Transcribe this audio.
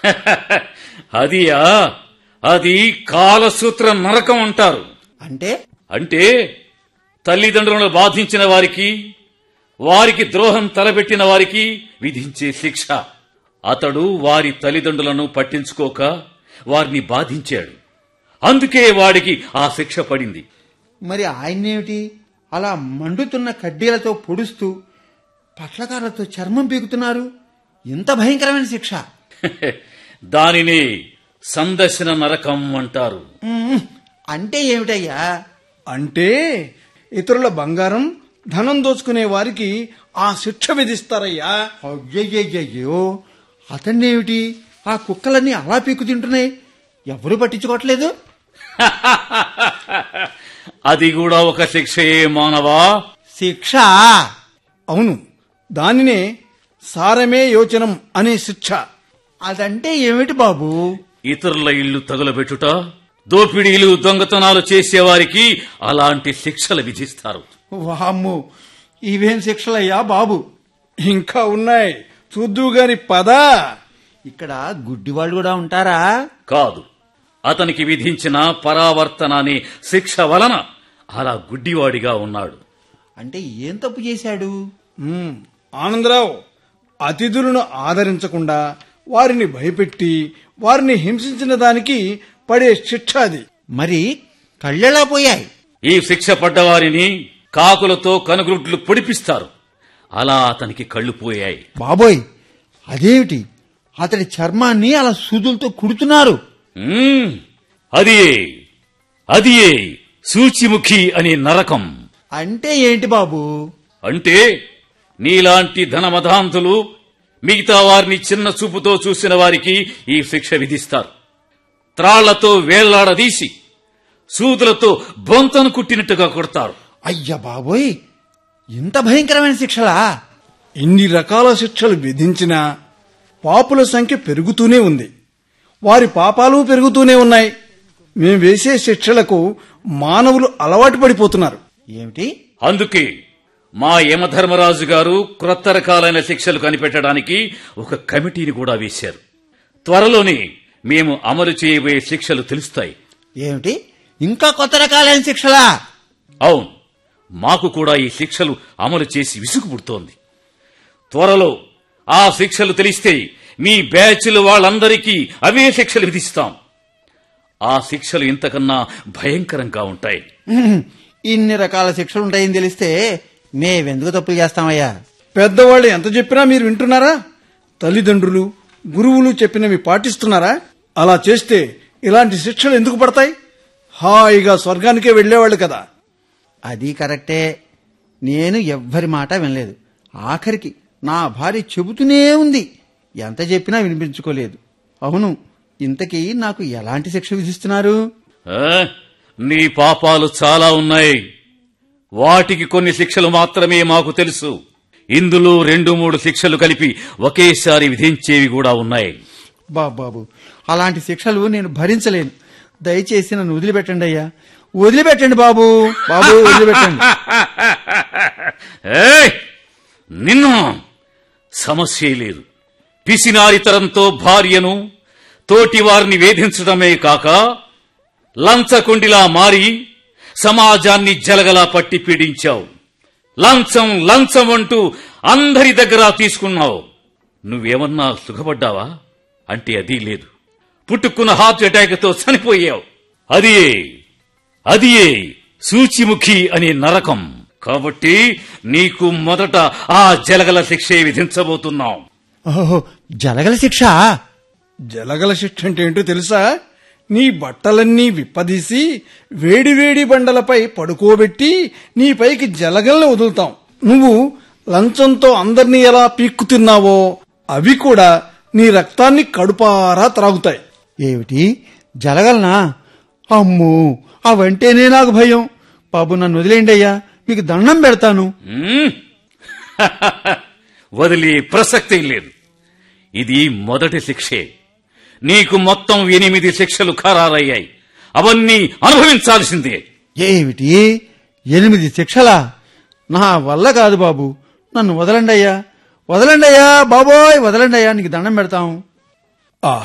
అదియా అది కాలసూత్ర నరకం అంటారు అంటే అంటే తల్లిదండ్రులను బాధించిన వారికి వారికి ద్రోహం తలబెట్టిన వారికి విధించే శిక్ష అతడు వారి తల్లిదండ్రులను పట్టించుకోక వారిని బాధించాడు అందుకే వాడికి ఆ శిక్ష పడింది మరి ఆయన్నేమిటి అలా మండుతున్న కడ్డీలతో పొడుస్తూ పట్లకారులతో చర్మం పీకుతున్నారు ఇంత భయంకరమైన శిక్ష దానినే సందర్శన నరకం అంటారు ఉమ్, అంటే ఏమిటయ్యా అంటే ఇతరుల బంగారం ధనం దోచుకునే వారికి ఆ శిక్ష విధిస్తారయ్యా అయ్యయ్యయ్యో అతన్నేమిటి ఆ కుక్కలన్నీ అలా పీకు తింటున్నాయి ఎవరు పట్టించుకోవట్లేదు అది కూడా ఒక శిక్షయే మానవా శిక్ష అవును దానినే సారమే యోచనం అనే శిక్ష అదంటే ఏమిటి బాబు ఇతరుల ఇల్లు తగులబెట్టుట దోపిడీలు దొంగతనాలు చేసేవారికి అలాంటి శిక్షలు విధిస్తారు వామ్ము ఇవేం శిక్షలయ్యా బాబు ఇంకా ఉన్నాయి చూద్దు గాని పద ఇక్కడ గుడ్డివాళ్ళు కూడా ఉంటారా కాదు అతనికి విధించిన పరావర్తన అనే శిక్ష వలన అలా గుడ్డివాడిగా ఉన్నాడు అంటే ఏం తప్పు చేశాడు ఉమ్, ఆనందరావు అతిథులను ఆదరించకుండా వారిని భయపెట్టి వారిని హింసించిన దానికి పడే శిక్ష అది మరి కళ్ళెలా పోయాయి ఈ శిక్ష పడ్డవారిని కాకులతో కనుగుడ్లు పొడిపిస్తారు అలా అతనికి కళ్ళు పోయాయి బాబోయ్ అదేమిటి అతడి చర్మాన్ని అలా సూదులతో కుడుతున్నారు మ్మ్, అదియే అదియే సూచిముఖి అనే నరకం అంటే ఏంటి బాబు అంటే నీలాంటి ధనమధాంతులు మిగతా వారిని చిన్న చూపుతో చూసిన వారికి ఈ శిక్ష విధిస్తారు త్రాళ్లతో వేళ్లాడదీసి సూదులతో బొంతను కుట్టినట్టుగా కొడతారు అయ్య బాబోయ్ ఇంత భయంకరమైన శిక్షలా ఇన్ని రకాల శిక్షలు విధించినా పాపుల సంఖ్య పెరుగుతూనే ఉంది వారి పాపాలు పెరుగుతూనే ఉన్నాయి మేం వేసే శిక్షలకు మానవులు అలవాటు పడిపోతున్నారు ఏమిటి అందుకే మా యమధర్మరాజు గారు క్రొత్త రకాలైన శిక్షలు కనిపెట్టడానికి ఒక కమిటీని కూడా వేశారు త్వరలోనే మేము అమలు చేయబోయే శిక్షలు తెలుస్తాయి ఏమిటి ఇంకా కొత్త రకాలైన శిక్షలా అవును మాకు కూడా ఈ శిక్షలు అమలు చేసి విసుగు పుడుతోంది త్వరలో ఆ శిక్షలు తెలిస్తే మీ బ్యాచ్లు వాళ్ళందరికీ అవే శిక్షలు విధిస్తాం ఆ శిక్షలు ఇంతకన్నా భయంకరంగా ఉంటాయి ఉహుం, ఇన్ని రకాల శిక్షలు ఉంటాయని తెలిస్తే మేవెందుకు తప్పులు చేస్తామయ్యా పెద్దవాళ్ళు ఎంత చెప్పినా మీరు వింటున్నారా తల్లిదండ్రులు గురువులు చెప్పినవి పాటిస్తున్నారా అలా చేస్తే ఇలాంటి శిక్షలు ఎందుకు పడతాయి హాయిగా స్వర్గానికే వెళ్లేవాళ్ళు కదా అది కరెక్టే నేను ఎవ్వరి మాట వినలేదు ఆఖరికి నా భార్య చెబుతూనే ఉంది ఎంత చెప్పినా వినిపించుకోలేదు అవును ఇంతకీ నాకు ఎలాంటి శిక్ష విధిస్తున్నారు ఆ? నీ పాపాలు చాలా ఉన్నాయి వాటికి కొన్ని శిక్షలు మాత్రమే మాకు తెలుసు ఇందులో రెండు మూడు శిక్షలు కలిపి ఒకేసారి విధించేవి కూడా ఉన్నాయి బాబాబు అలాంటి శిక్షలు నేను భరించలేను దయచేసి నన్ను వదిలిపెట్టండి అయ్యా వదిలిపెట్టండి బాబు బాబు వదిలిపెట్టండి ఏయ్! నిన్ను సమస్య లేదు పిసినారితరంతో భార్యను తోటి వారిని వేధించడమే కాక లంచకొండిలా మారి సమాజాన్ని జలగలా పట్టి పీడించావు లంచం లంచం అంటూ అందరి దగ్గర తీసుకున్నావు నువ్వేమన్నా సుఖపడ్డావా అంటే అది లేదు పుట్టుకున్న హార్ట్ అటాక్తో చనిపోయావు అదియే అదియే సూచిముఖి అనే నరకం కాబట్టి నీకు మొదట ఆ జలగల శిక్షే విధించబోతున్నాం ఓహో జలగల శిక్ష జలగల శిక్ష అంటే ఏంటో తెలుసా నీ బట్టలన్నీ విప్పదీసి వేడివేడి బండలపై పడుకోబెట్టి నీ పైకి జలగల్ని వదులుతాం నువ్వు లంచంతో అందర్నీ ఎలా పీక్కు తిన్నావో అవి కూడా నీ రక్తాన్ని కడుపారా త్రాగుతాయి ఏమిటి జలగలనా అమ్మో అవంటేనే నాకు భయం బాబు నన్ను వదిలేయండి అయ్యా మీకు దండం పెడతాను మ్మ్? వదిలే ప్రసక్తి లేదు ఇది మొదటి శిక్షే నీకు మొత్తం ఎనిమిది శిక్షలు ఖరారయ్యాయి అవన్నీ అనుభవించాల్సిందే ఏమిటి ఎనిమిది శిక్షలా నా వల్ల కాదు బాబు నన్ను వదలండి అయ్యా వదలండి అయ్యా బాబోయ్ వదలండి అయ్యా నీకు దండం పెడతాం